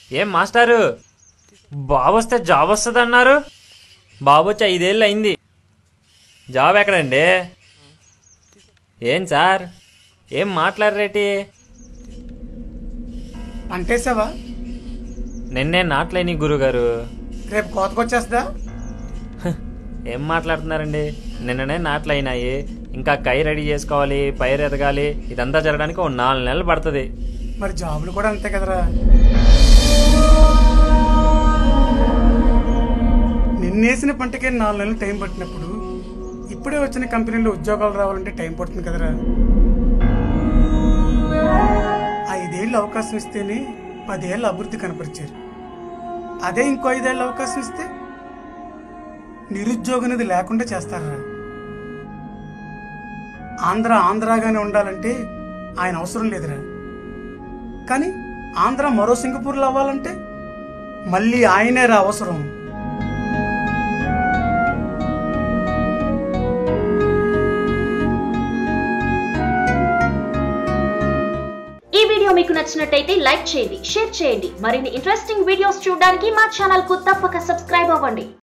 ఏం మాస్టారు బాబు వస్తే జాబ్ వస్తుంది అన్నారు బాబు వచ్చి ఐదేళ్ళు అయింది జాబ్ ఎక్కడండి ఏం సార్ ఏం మాట్లాడరేటి అంటేసావా నిన్నే నాట్లేని గురుగారు రేపు కోతకొచ్చేస్తుందా ఏం మాట్లాడుతున్నారండి నిన్ననే నాట్లు అయినాయి ఇంకా కై రెడీ చేసుకోవాలి పైరు ఎదగాలి ఇదంతా జరగడానికి ఓ నాలుగు నెలలు పడుతుంది మరి జాబులు కూడా అంతే కదరా నిన్నేసిన పంటకే నాలుగు నెలలు టైం పట్టినప్పుడు ఇప్పుడే వచ్చిన కంపెనీలో ఉద్యోగాలు రావాలంటే టైం పడుతుంది కదరా ఐదేళ్ళు అవకాశం ఇస్తేనే పదేళ్ళు అభివృద్ధి కనపరిచారు అదే ఇంకో ఐదేళ్ళు అవకాశం ఇస్తే నిరుద్యోగం అనేది లేకుండా చేస్తారా ఆంధ్ర ఆంధ్రాగానే ఉండాలంటే ఆయన అవసరం లేదురా కానీ ఆంధ్ర మరో సింగపూర్లో అవ్వాలంటే మళ్ళీ ఆయనే రా అవసరం ఈ వీడియో మీకు నచ్చినట్టయితే లైక్ చేయండి షేర్ చేయండి మరిన్ని ఇంట్రెస్టింగ్ వీడియోస్ చూడడానికి మా ఛానల్ కు తప్పక సబ్స్క్రైబ్ అవ్వండి